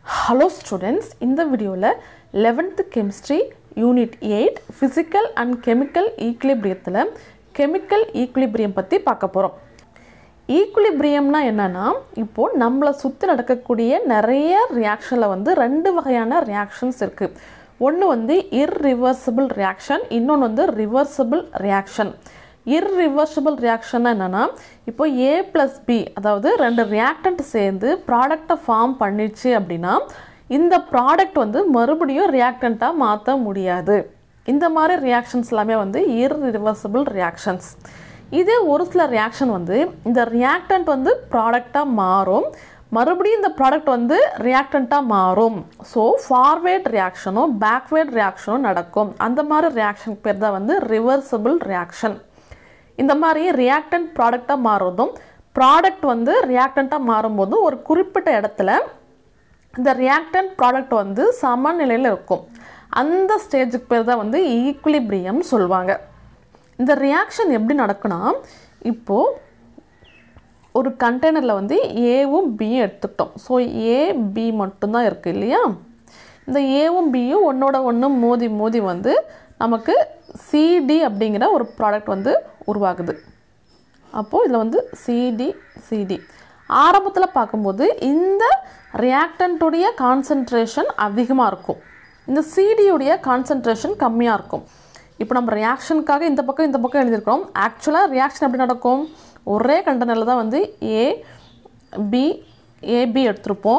hello students இந்த வீடியோவில் eleventh chemistry unit eight physical and chemical ஈக்குலிபிரியத்தில் கெமிக்கல் ஈக்குலிபிரியம் பற்றி பார்க்க போகிறோம் ஈக்குலிபிரியம்னா என்னென்னா இப்போது நம்மளை சுற்றி நடக்கக்கூடிய நிறைய ரியாக்ஷனில் வந்து ரெண்டு வகையான ரியாக்ஷன்ஸ் இருக்குது ஒன்று வந்து இர்ரிவர்சிபிள் ரியாக்ஷன் இன்னொன்று வந்து ரிவர்சிபிள் ரியாக்ஷன் இர்ரிவர்சிபிள் ரியாக்ஷன்னா என்னென்னா இப்போ ஏ ப்ளஸ் பி அதாவது ரெண்டு ரியாக்டன்ட் சேர்ந்து ப்ராடக்டை ஃபார்ம் பண்ணிச்சு அப்படின்னா இந்த ப்ராடக்ட் வந்து மறுபடியும் ரியாக்டண்ட்டாக மாற்ற முடியாது இந்த மாதிரி ரியாக்ஷன்ஸ் எல்லாமே வந்து இர்ரிவர்சிபிள் ரியாக்ஷன்ஸ் இதே ஒரு சில ரியாக்ஷன் வந்து இந்த ரியாக்டன்ட் வந்து ப்ராடக்டாக மாறும் மறுபடியும் இந்த ப்ராடக்ட் வந்து ரியாக்டண்ட்டாக மாறும் ஸோ ஃபார்வேர்ட் ரியாக்ஷனும் பேக்வேர்ட் ரியாக்ஷனும் நடக்கும் அந்த மாதிரி ரியாக்ஷன் பேர் தான் வந்து ரிவர்சிபிள் ரியாக்ஷன் இந்த மாதிரி ரியாக்டன்ட் ப்ராடக்டாக மாறுறதும் ப்ராடக்ட் வந்து ரியாக்டண்ட்டாக மாறும்போதும் ஒரு குறிப்பிட்ட இடத்துல இந்த ரியாக்டன்ட் ப்ராடக்ட் வந்து சமநிலையில் இருக்கும் அந்த ஸ்டேஜுக்கு பேர் தான் வந்து ஈக்குலிபிரியம் சொல்லுவாங்க இந்த ரியாக்ஷன் எப்படி நடக்குன்னா இப்போது ஒரு கண்டெய்னரில் வந்து ஏவும் பியும் எடுத்துக்கிட்டோம் ஸோ ஏ பி மட்டும்தான் இருக்குது இல்லையா இந்த ஏவும் பியும் ஒன்றோட ஒன்று மோதி மோதி வந்து நமக்கு சிடி அப்படிங்கிற ஒரு ப்ராடக்ட் வந்து உருவாகுது அப்போது இதில் வந்து சிடி சிடி ஆரம்பத்தில் பார்க்கும்போது இந்த ரியாக்டண்ட்டுடைய கான்சன்ட்ரேஷன் அதிகமாக இருக்கும் இந்த சிடியுடைய கான்சன்ட்ரேஷன் கம்மியாக இருக்கும் இப்போ நம்ம ரியாக்ஷனுக்காக இந்த பக்கம் இந்த பக்கம் எழுதியிருக்கிறோம் ஆக்சுவலாக ரியாக்ஷன் எப்படி நடக்கும் ஒரே கண்டெய்னரில் தான் வந்து ஏ பி ஏபி எடுத்திருப்போம்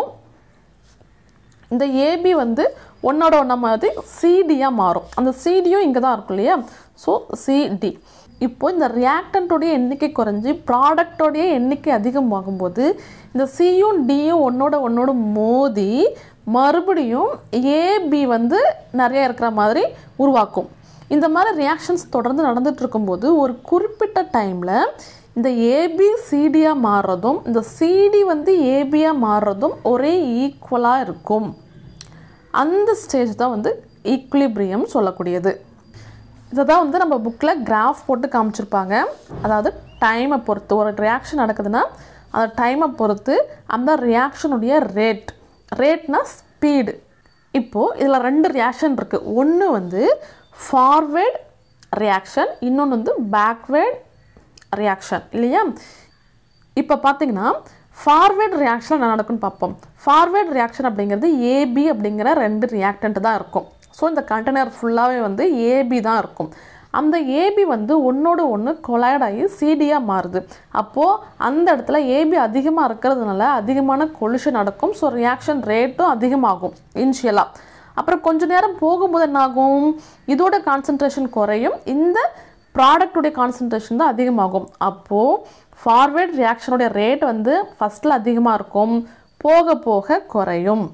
இந்த ஏபி வந்து ஒன்னோட ஒன்றா மாதிரி சிடியாக மாறும் அந்த சிடியும் இங்கே தான் இருக்கும் இல்லையா ஸோ சிடி இப்போ இந்த ரியாக்டண்ட்டோடைய எண்ணிக்கை குறைஞ்சி ப்ராடக்டோடைய எண்ணிக்கை அதிகமாகும்போது இந்த சியும் டியும் ஒன்னோட ஒன்னோட மோதி மறுபடியும் ஏபி வந்து நிறைய இருக்கிற மாதிரி உருவாக்கும் இந்த மாதிரி ரியாக்ஷன்ஸ் தொடர்ந்து நடந்துட்டு இருக்கும்போது ஒரு குறிப்பிட்ட டைமில் இந்த ஏபி சிடியாக மாறுறதும் இந்த சிடி வந்து ஏபியாக மாறுறதும் ஒரே ஈக்குவலாக இருக்கும் அந்த ஸ்டேஜ் தான் வந்து ஈக்குலிபிரியம் சொல்லக்கூடியது இதை தான் வந்து நம்ம புக்கில் கிராஃப் போட்டு காமிச்சிருப்பாங்க அதாவது டைமை பொறுத்து ஒரு ரியாக்ஷன் நடக்குதுன்னா அந்த டைமை பொறுத்து அந்த ரியாக்ஷனுடைய ரேட் ரேட்னா ஸ்பீடு இப்போது இதில் ரெண்டு ரியாக்ஷன் இருக்குது ஒன்று வந்து ஃபார்வேர்ட் ரியாக்ஷன் இன்னொன்று வந்து பேக்வேர்ட் ரியாக்ஷன் இல்லையா இப்போ பார்த்தீங்கன்னா ஃபார்வேர்ட் ரியாக்ஷன் என்ன நடக்குன்னு பார்ப்போம் ஃபார்வேர்ட் ரியாக்ஷன் அப்படிங்கிறது ஏபி அப்படிங்கிற ரெண்டு ரியாக்டன்ட் தான் இருக்கும் ஸோ இந்த கண்டெய்னர் ஃபுல்லாகவே வந்து ஏபி தான் இருக்கும் அந்த ஏபி வந்து ஒன்றோடு ஒன்று கொலைட் ஆகி சிடியாக மாறுது அப்போது அந்த இடத்துல ஏபி அதிகமாக இருக்கிறதுனால அதிகமான கொலிஷன் நடக்கும் ஸோ ரியாக்ஷன் ரேட்டும் அதிகமாகும் இனிஷியலாக அப்புறம் கொஞ்ச நேரம் போகும்போது என்னாகும் இதோட கான்சன்ட்ரேஷன் குறையும் இந்த ப்ராடக்டுடைய கான்சன்ட்ரேஷன் தான் அதிகமாகும் அப்போது ஃபார்வேர்ட் ரியாக்ஷனுடைய ரேட் வந்து ஃபஸ்ட்டில் அதிகமாக இருக்கும் போக போக குறையும்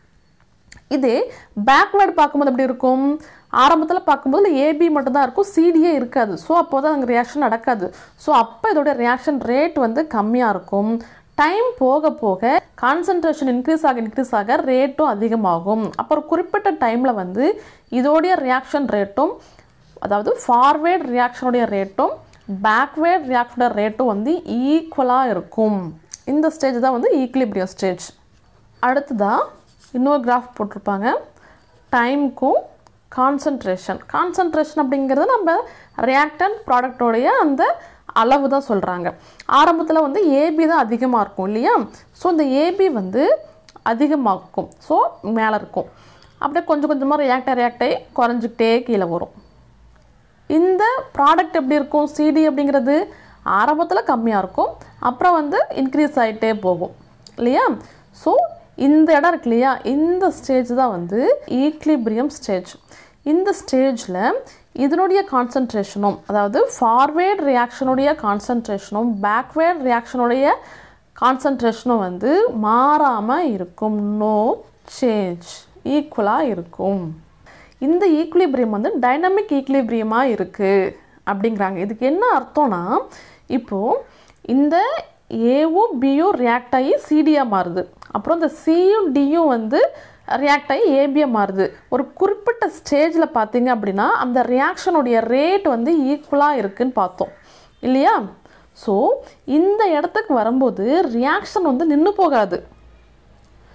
இதே பேக்வேர்டு பார்க்கும்போது எப்படி இருக்கும் ஆரம்பத்தில் பார்க்கும்போது ஏபி மட்டும்தான் இருக்கும் சிடியே இருக்காது ஸோ அப்போ தான் அங்கே ரியாக்ஷன் நடக்காது ஸோ அப்போ இதோடைய ரியாக்ஷன் ரேட் வந்து கம்மியாக இருக்கும் டைம் போக போக கான்சன்ட்ரேஷன் இன்க்ரீஸ் ஆக இன்க்ரீஸ் ஆக ரேட்டும் அதிகமாகும் அப்புறம் குறிப்பிட்ட டைமில் வந்து இதோடைய ரியாக்ஷன் ரேட்டும் அதாவது ஃபார்வேர்ட் ரியாக்ஷனுடைய ரேட்டும் பேக்வேர்ட் ரியாக்ஷனுடைய ரேட்டும் வந்து ஈக்குவலாக இருக்கும் இந்த ஸ்டேஜ் தான் வந்து ஈக்லிபிரியம் ஸ்டேஜ் அடுத்ததாக இன்னொரு கிராஃப் போட்டிருப்பாங்க டைமுக்கும் கான்சன்ட்ரேஷன் கான்சன்ட்ரேஷன் அப்படிங்கிறது நம்ம ரியாக்டன் ப்ராடக்டோடைய அந்த அளவு தான் சொல்கிறாங்க ஆரம்பத்தில் வந்து ஏபி தான் அதிகமாக இருக்கும் இல்லையா ஸோ இந்த ஏபி வந்து அதிகமாகும் ஸோ மேலே இருக்கும் அப்படியே கொஞ்சம் கொஞ்சமாக ரியாக்ட் ரியாக்ட் ஆகி குறைஞ்சிக்கிட்டே கீழே வரும் இந்த ப்ராடக்ட் எப்படி இருக்கும் சிடி அப்படிங்கிறது ஆரம்பத்தில் கம்மியாக இருக்கும் அப்புறம் வந்து இன்க்ரீஸ் ஆகிட்டே போகும் இல்லையா ஸோ இந்த இடம் இருக்கு இல்லையா இந்த ஸ்டேஜ் தான் வந்து ஈக்லிபிரியம் ஸ்டேஜ் இந்த ஸ்டேஜில் இதனுடைய கான்சன்ட்ரேஷனும் அதாவது ஃபார்வேர்ட் ரியாக்ஷனுடைய கான்சன்ட்ரேஷனும் பேக்வேர்ட் ரியாக்ஷனுடைய கான்சன்ட்ரேஷனும் வந்து மாறாமல் இருக்கும் நோ சேஞ்ச் ஈக்குவலாக இருக்கும் இந்த ஈக்குலிபிரியம் வந்து டைனமிக் ஈக்குலிபிரியமாக இருக்குது அப்படிங்கிறாங்க இதுக்கு என்ன அர்த்தம்னா இப்போது இந்த ஏவும் பியும் ரியாக்ட் ஆகி சிடியாக மாறுது அப்புறம் இந்த சியும் டியும் வந்து ரியாக்ட் ஆகி ஏபியாக மாறுது ஒரு குறிப்பிட்ட ஸ்டேஜில் பார்த்தீங்க அப்படின்னா அந்த ரியாக்ஷனுடைய ரேட் வந்து ஈக்குவலாக இருக்குன்னு பார்த்தோம் இல்லையா ஸோ இந்த இடத்துக்கு வரும்போது ரியாக்ஷன் வந்து நின்று போகாது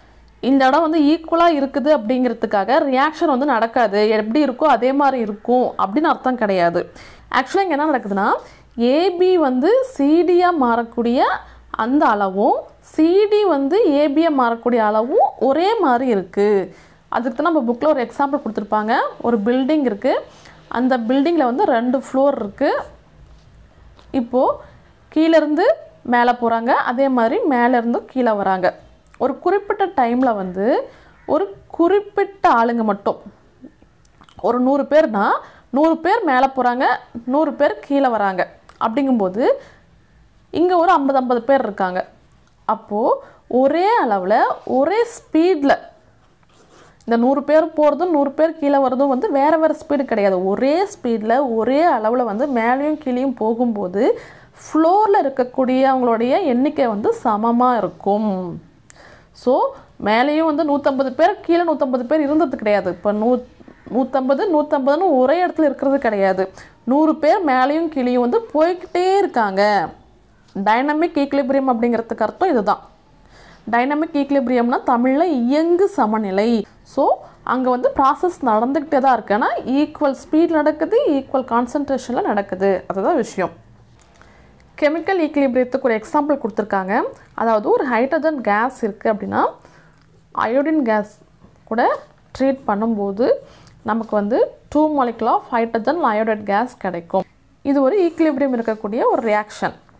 இந்த இடம் வந்து ஈக்குவலாக இருக்குது அப்படிங்கிறதுக்காக ரியாக்ஷன் வந்து நடக்காது எப்படி இருக்கோ அதே மாதிரி இருக்கும் அப்படின்னு அர்த்தம் கிடையாது ஆக்சுவலாக இங்கே என்ன நடக்குதுன்னா ஏபி வந்து சிடியாக மாறக்கூடிய அந்த அளவும் சிடி வந்து ஏபியாக மாறக்கூடிய அளவும் ஒரே மாதிரி இருக்குது அதுக்கு தான் நம்ம புக்கில் ஒரு எக்ஸாம்பிள் கொடுத்துருப்பாங்க ஒரு பில்டிங் இருக்குது அந்த பில்டிங்கில் வந்து ரெண்டு ஃப்ளோர் இருக்குது இப்போது கீழேருந்து மேலே போகிறாங்க அதே மாதிரி மேலேருந்து கீழே வராங்க ஒரு குறிப்பிட்ட டைமில் வந்து ஒரு குறிப்பிட்ட ஆளுங்க மட்டும் ஒரு நூறு பேர்னா நூறு பேர் மேலே போகிறாங்க நூறு பேர் கீழே வராங்க அப்படிங்கும்போது இங்கே ஒரு ஐம்பது ஐம்பது பேர் இருக்காங்க அப்போது ஒரே அளவில் ஒரே ஸ்பீடில் இந்த நூறு பேர் போகிறதும் நூறு பேர் கீழே வரதும் வந்து வேறு வேறு ஸ்பீடு கிடையாது ஒரே ஸ்பீடில் ஒரே அளவில் வந்து மேலேயும் கீழேயும் போகும்போது ஃப்ளோரில் இருக்கக்கூடிய அவங்களுடைய எண்ணிக்கை வந்து சமமாக இருக்கும் ஸோ மேலேயும் வந்து நூற்றம்பது பேர் கீழே நூற்றம்பது பேர் இருந்தது கிடையாது இப்போ நூ நூற்றம்பது நூற்றம்பதுன்னு ஒரே இடத்துல இருக்கிறது கிடையாது நூறு பேர் மேலேயும் கீழேயும் வந்து போய்கிட்டே இருக்காங்க டைனமிக் ஈக்லிபிரியம் அப்படிங்கிறதுக்கு அர்த்தம் இதுதான் டைனமிக் ஈக்லிபிரியம்னா தமிழில் இயங்கு சமநிலை ஸோ அங்கே வந்து ப்ராசஸ் நடந்துக்கிட்டே தான் இருக்கு ஆனால் ஈக்குவல் ஸ்பீட் நடக்குது ஈக்குவல் கான்சன்ட்ரேஷனில் நடக்குது அதுதான் விஷயம் கெமிக்கல் ஈக்லிபிரியத்துக்கு ஒரு எக்ஸாம்பிள் கொடுத்துருக்காங்க அதாவது ஒரு ஹைட்ரஜன் கேஸ் இருக்குது அப்படின்னா அயோடின் கேஸ் கூட ட்ரீட் பண்ணும்போது நமக்கு வந்து two molecule of hydrogen iodide gas கிடைக்கும் இது ஒரு ஈக்லிபிரியம் இருக்கக்கூடிய ஒரு ரியாக்ஷன்